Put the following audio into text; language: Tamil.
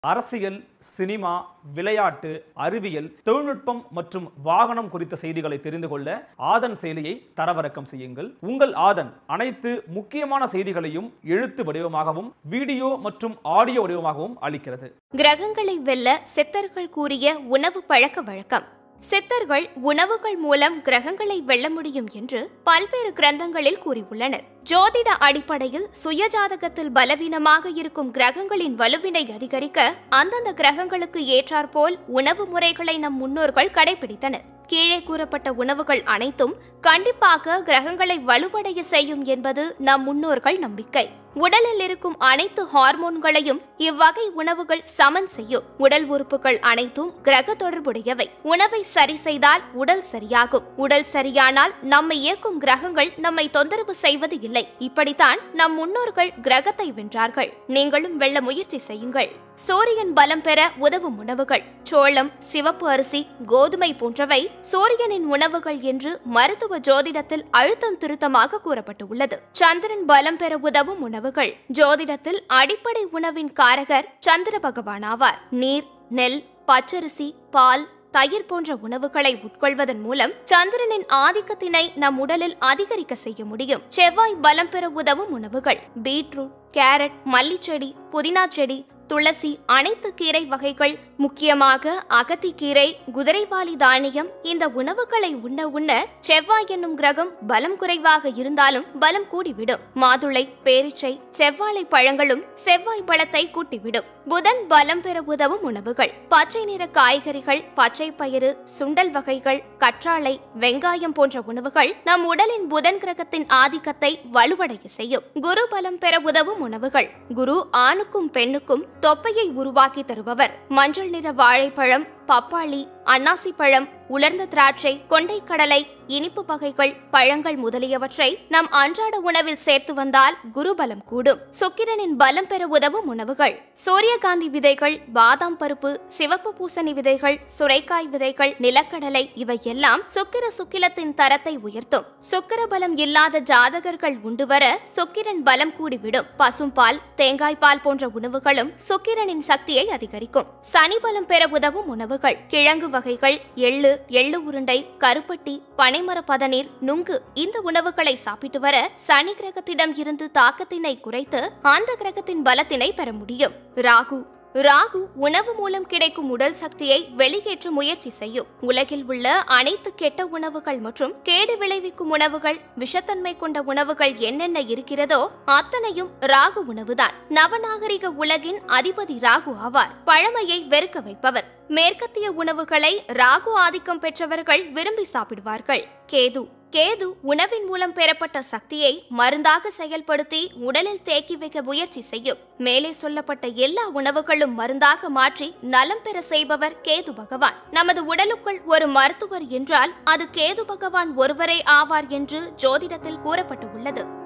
அரசியல் சினிமா விளையாட்டு அறிவியல் தொழில்நுட்பம் மற்றும் வாகனம் குறித்த செய்திகளை தெரிந்து கொள்ள ஆதன் செயலியை தரவிறக்கம் செய்யுங்கள் உங்கள் ஆதன் அனைத்து முக்கியமான செய்திகளையும் எழுத்து வடிவமாகவும் வீடியோ மற்றும் ஆடியோ வடிவமாகவும் அளிக்கிறது கிரகங்களை வெல்ல சித்தர்கள் கூறிய உணவு பழக்க வழக்கம் சித்தர்கள் உணவுகள் மூலம் கிரகங்களை வெல்ல முடியும் என்று பல்வேறு கிரந்தங்களில் கூறியுள்ளனர் ஜோதிட அடிப்படையில் சுயஜாதகத்தில் பலவீனமாக இருக்கும் கிரகங்களின் வலுவினை அதிகரிக்க அந்தந்த கிரகங்களுக்கு ஏற்றாற்போல் உணவு முறைகளை நம் முன்னோர்கள் கடைபிடித்தனர் கீழே கூறப்பட்ட உணவுகள் அனைத்தும் கண்டிப்பாக கிரகங்களை வலுவடைய செய்யும் என்பது நம் முன்னோர்கள் நம்பிக்கை உடலில் இருக்கும் அனைத்து ஹார்மோன்களையும் இவ்வகை உணவுகள் சமன் செய்யும் உடல் உறுப்புகள் அனைத்தும் கிரக தொடர்புடையவை உணவை சரி செய்தால் உடல் சரியாகும் உடல் சரியானால் நம்மை இயக்கும் கிரகங்கள் நம்மை தொந்தரவு செய்வது இல்லை இப்படித்தான் நம் முன்னோர்கள் கிரகத்தை வென்றார்கள் நீங்களும் வெல்ல முயற்சி செய்யுங்கள் சூரியன் பலம் பெற உதவும் உணவுகள் சோளம் சிவப்பு அரிசி கோதுமை போன்றவை சூரியனின் உணவுகள் என்று மருத்துவ ஜோதிடத்தில் அழுத்தம் திருத்தமாக கூறப்பட்டுள்ளது சந்திரன் பலம் பெற உதவும் உணவுகள் ஜோதிடத்தில் அடிப்படை உணவின் காரகர் சந்திர பகவான் ஆவார் நீர் நெல் பச்சரிசி பால் தயிர் போன்ற உணவுகளை உட்கொள்வதன் மூலம் சந்திரனின் ஆதிக்கத்தினை நம் உடலில் அதிகரிக்க செய்ய முடியும் செவ்வாய் பலம் பெற உதவும் உணவுகள் பீட்ரூட் கேரட் மல்லிச்செடி புதினா செடி துளசி அனைத்து கீரை வகைகள் முக்கியமாக அகத்திக்கீரை குதிரைவாலி தானியம் இந்த உணவுகளை உண்ண உண்ண செவ்வாய் என்னும் கிரகம் பலம் குறைவாக இருந்தாலும் பலம் கூடிவிடும் மாதுளை பேரிச்சை செவ்வாழை பழங்களும் செவ்வாய் பழத்தை கூட்டிவிடும் புதன் பலம் பெற உதவும் உணவுகள் பச்சை நிற காய்கறிகள் பச்சை பயிறு சுண்டல் வகைகள் கற்றாழை வெங்காயம் போன்ற உணவுகள் நம் உடலின் புதன் கிரகத்தின் ஆதிக்கத்தை வலுவடைய செய்யும் குரு பலம் பெற உதவும் உணவுகள் குரு ஆணுக்கும் பெண்ணுக்கும் தொப்பையை உருவாக்கி தருபவர் மஞ்சள் நிற வாழைப்பழம் பப்பாளி அன்னாசி பழம் உலர்ந்த திராட்சை கொண்டைக்கடலை இனிப்பு வகைகள் பழங்கள் முதலியவற்றை நம் அன்றாட உணவில் சேர்த்து வந்தால் குருபலம் கூடும் சுக்கிரனின் பலம் பெற உதவும் உணவுகள் சூரியகாந்தி விதைகள் பாதாம் பருப்பு சிவப்பு பூசணி விதைகள் சுரைக்காய் விதைகள் நிலக்கடலை இவை எல்லாம் சுக்கிர சுக்கிலத்தின் தரத்தை உயர்த்தும் சுக்கிர பலம் இல்லாத ஜாதகர்கள் உண்டு வர சுக்கிரன் பலம் கூடிவிடும் பசும்பால் தேங்காய் பால் போன்ற உணவுகளும் சுக்கிரனின் சக்தியை அதிகரிக்கும் சனி பலம் பெற உதவும் உணவுகள் கிழங்கு வகைகள் எள்ளு எள்ளு உருண்டை கருப்பட்டி பனைமர பதநீர் நுங்கு இந்த உணவுகளை சாப்பிட்டு வர சனி கிரகத்திடம் இருந்து தாக்கத்தினை குறைத்து அந்த கிரகத்தின் பலத்தினை பெற முடியும் ராகு ராகு உணவு மூலம் கிடைக்கும் உடல் சக்தியை வெளியேற்ற முயற்சி செய்யும் உலகில் உள்ள அனைத்து கெட்ட உணவுகள் மற்றும் கேடு விளைவிக்கும் உணவுகள் விஷத்தன்மை கொண்ட உணவுகள் என்னென்ன இருக்கிறதோ அத்தனையும் ராகு உணவுதான் நவநாகரிக உலகின் அதிபதி ராகு ஆவார் பழமையை வெறுக்க வைப்பவர் மேற்கத்திய உணவுகளை ராகு ஆதிக்கம் பெற்றவர்கள் விரும்பி சாப்பிடுவார்கள் கேது கேது உணவின் மூலம் பெறப்பட்ட சக்தியை மருந்தாக செயல்படுத்தி உடலில் தேக்கி வைக்க முயற்சி செய்யும் மேலே சொல்லப்பட்ட எல்லா உணவுகளும் மருந்தாக மாற்றி நலம் பெற செய்பவர் கேது பகவான் நமது உடலுக்குள் ஒரு மருத்துவர் என்றால் அது கேது பகவான் ஒருவரே ஆவார் என்று ஜோதிடத்தில் கூறப்பட்டுள்ளது